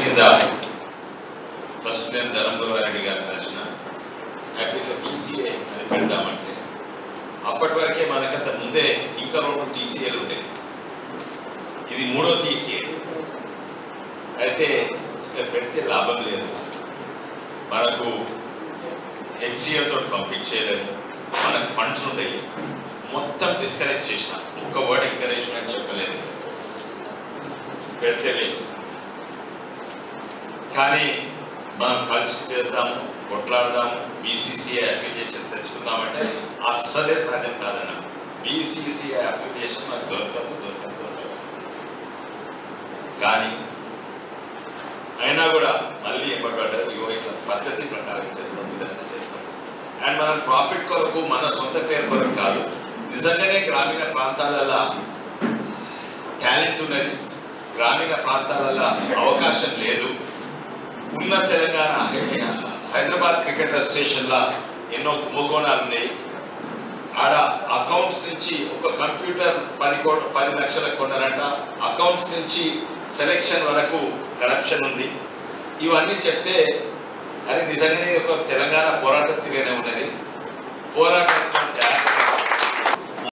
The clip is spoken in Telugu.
కింద ఫస్ట్ నేను ధనంపురారెడ్డి గారిని రచన యాక్చువల్గా టీసీఏ అని పెడదామంటే అప్పటి వరకే మనకంత ముందే ఇంకా రెండు టీసీఏలు ఉండేవి ఇది మూడో టీసీఏ అయితే ఇట్లా పెడితే లాభం లేదు మనకు హెచ్సిఎల్ తోటి కంప్లీట్ చేయలేదు మనకు ఫండ్స్ ఉంటాయి మొత్తం డిస్కరేజ్ చేసిన ఒక్క వర్డ్ ఎంకరేజ్మెంట్ చెప్పలేదు పెడితే లేదు కానీ మనం కలిసి చేద్దాము కొట్లాడదాము బీసీసీఐ అప్లికేషన్ తెచ్చుకుందామంటే అస్సలే సాధ్యం కాదన్న బీసీసీఐ అప్లికేషన్ మనకు దొరకదు దొరకదు దొరకదు కానీ అయినా కూడా మళ్ళీ ఏమంటారు ఇగో ఇట్లా పద్ధతి ప్రకారం చేస్తాం ఇదంతా చేస్తాం అండ్ మనం ప్రాఫిట్ కొరకు మన సొంత పేరు కొరకు కాదు నిజంగానే గ్రామీణ ప్రాంతాలలో టాలెంట్ ఉన్నది గ్రామీణ ప్రాంతాలలో అవకాశం లేదు ఉన్న తెలంగాణ హై- హైదరాబాద్ క్రికెట్ అసోసియేషన్లో ఎన్నో కుంభకోణాలు ఉన్నాయి ఆడ అకౌంట్స్ నుంచి ఒక కంప్యూటర్ పది కోట్ల పది లక్షలకు కొన్నారంట అకౌంట్స్ నుంచి సెలెక్షన్ వరకు కరప్షన్ ఉంది ఇవన్నీ చెప్తే అది నిజంగానే ఒక తెలంగాణ పోరాట తీరేనే ఉన్నది పోరాటం